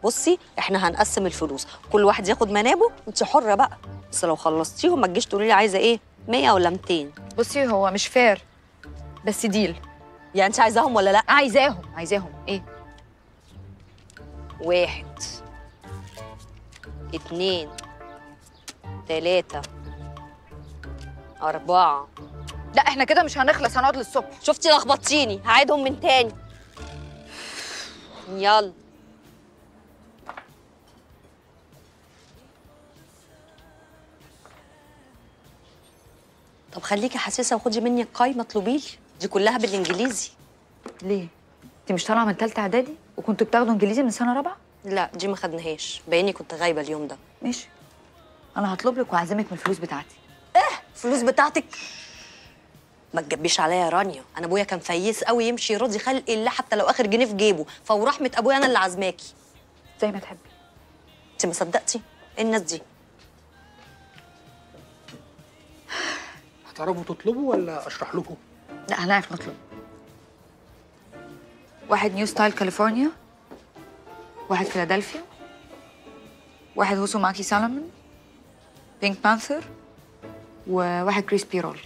بصي احنا هنقسم الفلوس كل واحد ياخد منابه انت حره بقى بس لو خلصتيهم ما تجيش تقولي لي عايزه ايه 100 ولا 200 بصي هو مش فير بس ديل يعني انت عايزاهم ولا لا عايزاهم عايزاهم ايه واحد اتنين تلاتة أربعة لا احنا كده مش هنخلص هنقعد للصبح شفتي لخبطتيني هعيدهم من تاني يلا طب خليكي حساسه وخدي مني القايمه اطلبي لي دي كلها بالانجليزي ليه انت مش طالعه من ثالثه اعدادي وكنتوا بتاخدوا انجليزي من سنه رابعه لا دي ما خدناهاش بايني كنت غايبه اليوم ده ماشي انا هطلب لك واعزمك من الفلوس بتاعتي الفلوس بتاعتك ما تجبيش عليا يا رانيا انا ابويا كان فييس قوي يمشي يرضي خلق الله حتى لو اخر جنيه في جيبه فورحمه ابويا انا اللي عازماكي زي ما تحبي انت ما صدقتي ايه الناس دي هتعرفوا تطلبوا ولا اشرح لكم لا هنعرف نطلب واحد نيو ستايل كاليفورنيا واحد فيلادلفيا واحد هوسو ماكي سالمون بينك بانثر وواحد كريسبي رول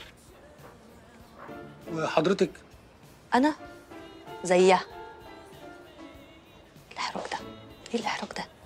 وحضرتك انا زيها الاحراج ده ايه الاحراج ده